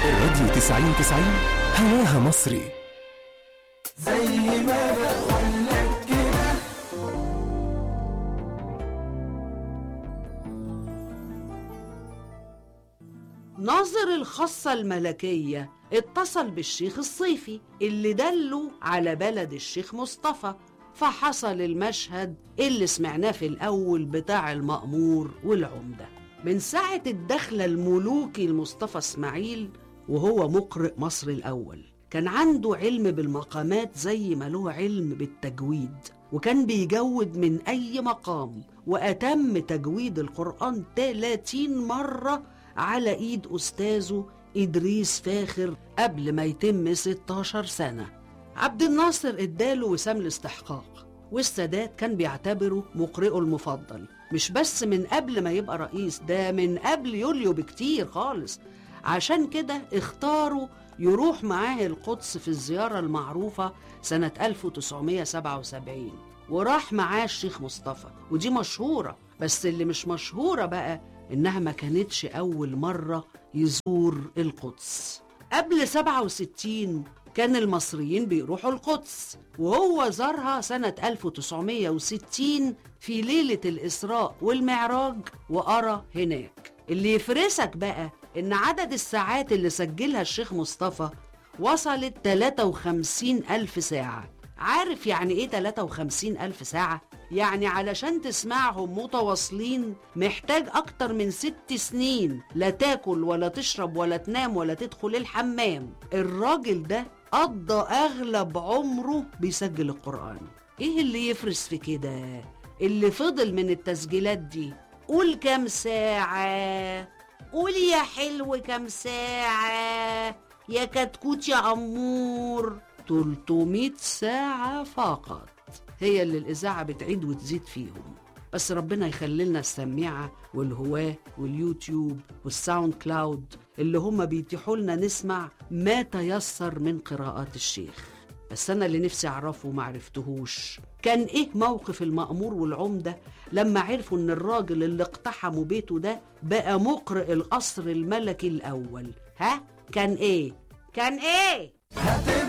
راديو تسعين تسعين هواها مصري ناظر الخاصة الملكية اتصل بالشيخ الصيفي اللي دله على بلد الشيخ مصطفى فحصل المشهد اللي سمعناه في الأول بتاع المأمور والعمدة من ساعة الدخلة الملوكي لمصطفى اسماعيل وهو مقرئ مصر الأول كان عنده علم بالمقامات زي ما له علم بالتجويد وكان بيجود من أي مقام وأتم تجويد القرآن 30 مرة على إيد أستاذه إدريس فاخر قبل ما يتم 16 سنة عبد الناصر اداله وسام الاستحقاق والسادات كان بيعتبره مقرئه المفضل مش بس من قبل ما يبقى رئيس ده من قبل يوليو بكتير خالص عشان كده اختاروا يروح معاه القدس في الزيارة المعروفة سنة 1977 وراح معاه الشيخ مصطفى ودي مشهورة بس اللي مش مشهورة بقى إنها ما كانتش أول مرة يزور القدس قبل 67 كان المصريين بيروحوا القدس وهو زارها سنة 1960 في ليلة الإسراء والمعراج وأرى هناك اللي يفرسك بقى إن عدد الساعات اللي سجلها الشيخ مصطفى وصلت 53 ألف ساعة عارف يعني إيه 53 ألف ساعة؟ يعني علشان تسمعهم متواصلين محتاج أكتر من ست سنين لا تاكل ولا تشرب ولا تنام ولا تدخل الحمام الراجل ده قضى أغلب عمره بيسجل القرآن إيه اللي يفرس في كده؟ اللي فضل من التسجيلات دي قول كام ساعة قول يا حلو كام ساعة يا كتكوت يا أمور 300 ساعة فقط هي اللي الإذاعة بتعيد وتزيد فيهم بس ربنا يخلي لنا السميعة والهواة واليوتيوب والساوند كلاود اللي هم بيتيحوا لنا نسمع ما تيسر من قراءات الشيخ بس أنا اللي نفسي أعرفه وما عرفتهوش كان إيه موقف المأمور والعمدة لما عرفوا إن الراجل اللي اقتحموا بيته ده بقى مقرئ القصر الملكي الأول ها؟ كان إيه؟ كان إيه؟